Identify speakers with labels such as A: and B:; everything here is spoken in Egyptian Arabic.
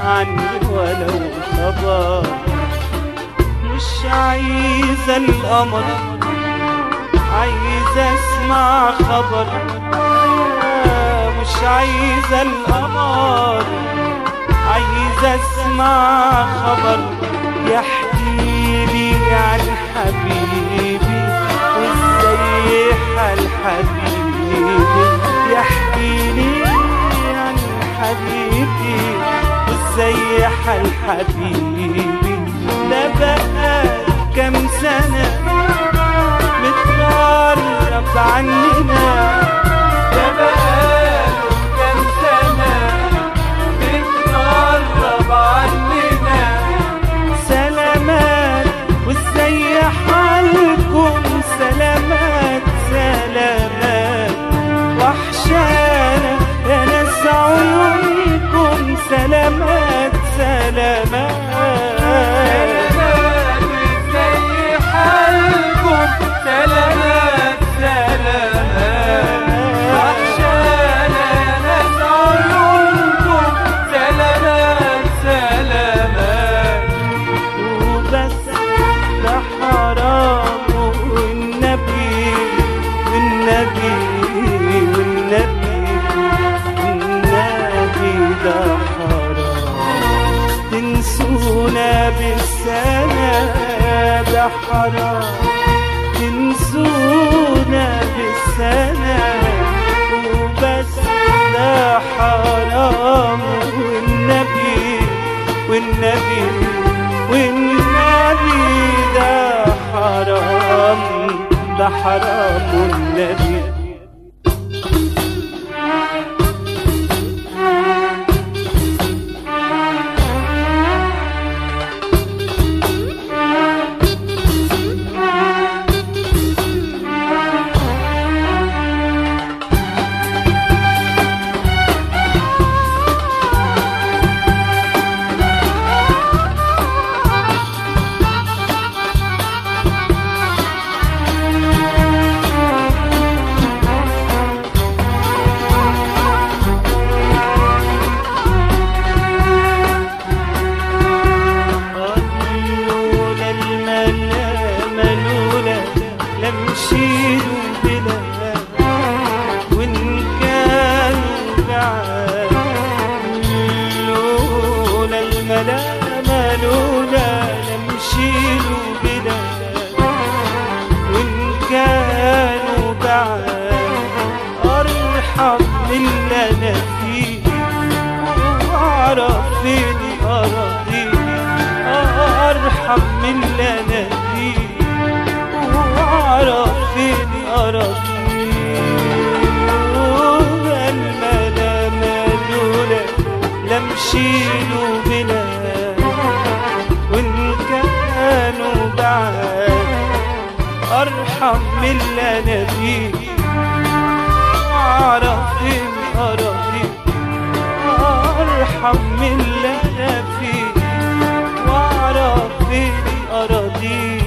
A: عني ولو خبر مش عايزة القمر عايزة اسمع خبر مش عايزة القمر عايزة اسمع خبر يحكيلي عن حبيبي وازاي حال حبيبي يحكيلي عن حبيبي وازاي حال حبيبي ده بقى كام سنة متغرب عننا ده بقى كام سنة متغرب عننا سلامات وازاي حالكم سلامات سلامات وحشانا يا ناس عيونكم سلامات سلامات سلامات وازاي حالكم سلامات سلامات وحشانا يا ناس عيونكم سلامات سلامات وبس ده حرام والنبي والنبي والنبي والنبي ده حرام تنسونا بالسنة ده حرام تنسونا بالسنة وبس ده حرام والنبي والنبي والنبي ده حرام ده حرام والنبي لولا الملامة لولا لمشيلوا بلا وإن كانوا بعاد لولا الملامة لولا لمشيلوا بلا وإن كانوا بعاد أرحم من اللي أنا فيه وأعرف فين أراضيه أرحم من اللي أنا فيه وأعرف فين أراضيه الملامة لولا لمشيلوا بلا وإن كانوا بعاد أرحم من اللي أنا فيه وأعرف فين أراضيه أرحم من اللي أنا فيه وأعرف فين أراضيه